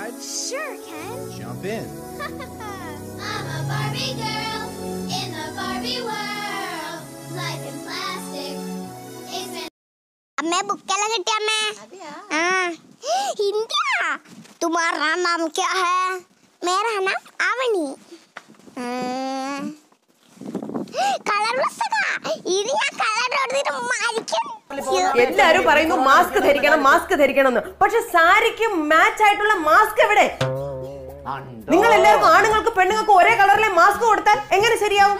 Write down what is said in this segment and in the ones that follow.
ride? Sure, Ken. Jump in. I'm a Barbie girl in the Barbie world. Life in plastic is an അമ്മേ ബുക്കെല്ലാം കിട്ടിയ അമ്മേ हाँ हिंदी तुम्हारा नाम क्या है मेरा नाम आवनी കളർ പുസ്തക ഇത് ഞാൻ കളർ കൊടുത്തിട്ട് മരിക്കും എല്ലാരും പറയുന്നു മാസ്ക് ധരിക്കണം മാസ്ക് ധരിക്കണം എന്ന് പക്ഷെ സാരിക്ക് മാച്ച് ആയിട്ടുള്ള മാസ്ക് എവിടെ നിങ്ങൾ എല്ലാവർക്കും ആണുങ്ങൾക്ക് പെണ്ണുങ്ങൾക്ക് ഒരേ കളറിലെ മാസ്ക് കൊടുത്താൽ എങ്ങനെ ശരിയാവും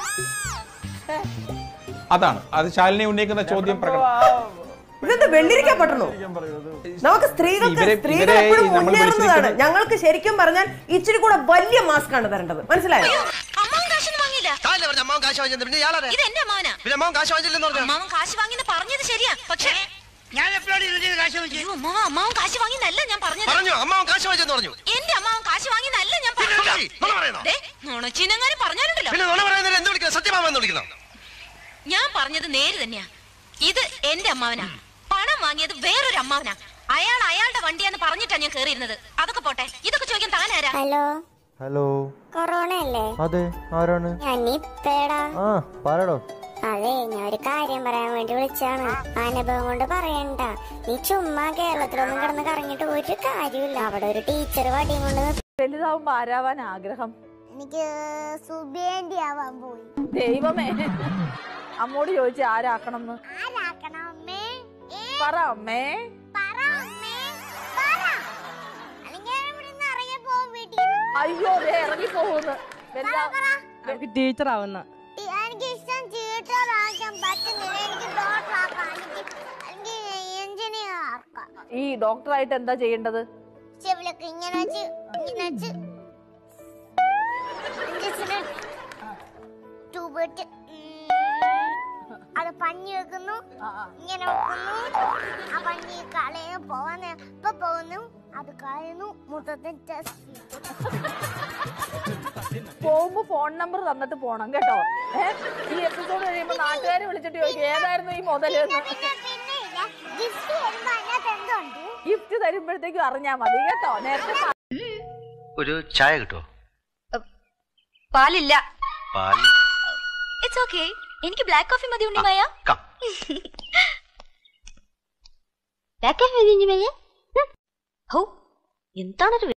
അതാണ് അത് ശാലിനി ഉന്നയിക്കുന്ന ചോദ്യം പ്രകടനം ഇതെന്താ വെള്ളിരിക്കാൻ പറ്റണോ നമുക്ക് സ്ത്രീകൾക്ക് ഇവരെ- സ്ത്രീകൾ ഇവരെ എപ്പോഴും നമ്മൾ മുന്നേറുന്നതാണ് വിളിച്ചിരിക്കുന്നത് ഞങ്ങൾക്ക് ശരിക്കും പറഞ്ഞാൽ ഇച്ചിരി കൂടെ വലിയ മാസ്ക് ആണ് തരേണ്ടത് മനസ്സിലായോ അമ്മാവൻ കാശൊന്നും വാങ്ങിയില്ല താല്ലേ പറഞ്ഞ അമ്മാവൻ കാശ് വാങ്ങിച്ചത് പിന്നെ ഇയാളെ ഇത് എന്റെ അമ്മാവനാ പിന്നെ അമ്മാവൻ കാശ് വാങ്ങിച്ചില്ലെന്ന് പറഞ്ഞു അമ്മാവൻ കാശ് വാങ്ങിന്ന് പറഞ്ഞത് ശരിയാ പക്ഷേ ഞാൻ എപ്പോഴാണ് ഇതിന്റെ കാശ് വാങ്ങിച്ചത് അയ്യോ, അമ്മാവൻ അമ്മാവൻ കാശ് വാങ്ങിന്നല്ല ഞാൻ പറഞ്ഞത് പറഞ്ഞു അമ്മാവൻ കാശ് വാങ്ങിച്ചെന്ന് പറഞ്ഞു എന്റെ അമ്മാവൻ കാശ് വാങ്ങിന്നല്ല ഞാൻ പിന്നെ എന്താ? പറഞ്ഞത് നുണ പറയുന്നോ? ദേ, നുണച്ചീനങ്ങാനും പറഞ്ഞാലുണ്ടല്ലോ പിന്നെ നുണ പറയുന്നതിന് എന്ത് വിളിക്കണം സത്യമാമെന്ന് വിളിക്കണം ഞാൻ പറഞ്ഞത് നേര് തന്നെയാ ഇത് എന്റെ അമ്മാവനാ പണം വാങ്ങിയത് വേറൊരു അമ്മാവനാ അയാൾ അയാളുടെ വണ്ടിയാന്ന് പറഞ്ഞിട്ടാ ഞാൻ കേറിയിരുന്നത് അതൊക്കെ പോട്ടെ ഇതൊക്കെ ചോദിക്കാൻ താനാരാ ഹലോ ഹലോ കൊറോണ അല്ലേ അതെ ആരാണ് ഞാൻ നിപ്പേടാ ആ പറയടോ അതെ ഞാൻ ഒരു കാര്യം പറയാൻ വേണ്ടി വിളിച്ചാണ് അനുഭവം കൊണ്ട് പറയണ്ട നീ ചുമ്മാ കേരളത്തിലൊന്നും കിടന്ന് കറങ്ങിട്ട് ഒരു കാര്യമില്ല അവിടെ ഒരു ടീച്ചർ വടിയും കൊണ്ട് വലുതാവുമ്പോ ആരാവാൻ ആഗ്രഹം എനിക്ക് സുബേന്തി ആവാൻ പോയി ദൈവമേ അമ്മോട് ചോദിച്ചു ആരാക്കണം എന്ന് ആരാക്കണം അമ്മേ ഏ, പറ അമ്മേ പറ അമ്മേ പറ അല്ലെങ്കിൽ ഞാൻ ഇവിടുന്ന് ഇറങ്ങി പോകും വീട്ടിൽ നിന്ന്. അയ്യോ ദേ ഇറങ്ങി പോകുന്നു എനിക്ക് ടീച്ചർ ആവുന്ന ഈ- എനിക്ക് ഇഷ്ടം തിയേറ്റർ ആക്കാൻ പറ്റുന്നില്ല എനിക്ക് ഡോക്ടർ ആക്കാൻ എനിക്ക് എനിക്ക് എഞ്ചിനീയർ ആക്കാം ഈ ഡോക്ടറായിട്ട് എന്താ ചെയ്യേണ്ടത് ചെവിലൊക്കെ ഇങ്ങനെ വെച്ച് ഇങ്ങനെ വെച്ച് ഇഞ്ചക്ഷൻ ട്യൂബ് ഇട്ട് ഉം, അത് പഞ്ഞി വെക്കുന്നു ഇങ്ങനെ വെക്കുന്നു ആ പഞ്ഞി കളയുന്നു പോവാന്ന് ഇപ്പൊ പോകുന്നു അത് കളയുന്നു മൊത്തത്തിൽ ടെസ്റ്റ് പോകുമ്പോ ഫോൺ നമ്പർ തന്നിട്ട് പോണം കേട്ടോ ഏ ഈ എപ്പിസോഡ് കഴിയുമ്പോ നാട്ടുകാരെ വിളിച്ചിട്ട് ചോദിക്കും ഏതായിരുന്നു ഈ മുതല് എന്ന് പിന്നെ ഇല്ല ഗിഫ്റ്റ് വരുമ്പോ അതിനകത്ത് എന്തുണ്ട് ഗിഫ്റ്റ് തരുമ്പോഴത്തേക്കും അറിഞ്ഞാ മതി കേട്ടോ നേരത്തെ പ- ഒരു ചായ കിട്ടുമോ പാലില്ല പാൽ ഇറ്റ്സ് ഓക്കെ എനിക്ക് ബ്ലാക്ക് കോഫി മതി ഉണ്ണിമായ കം ബ്ലാക്ക് കോഫി മതി ഉണ്ണിമായ ഹോ എന്താണൊരു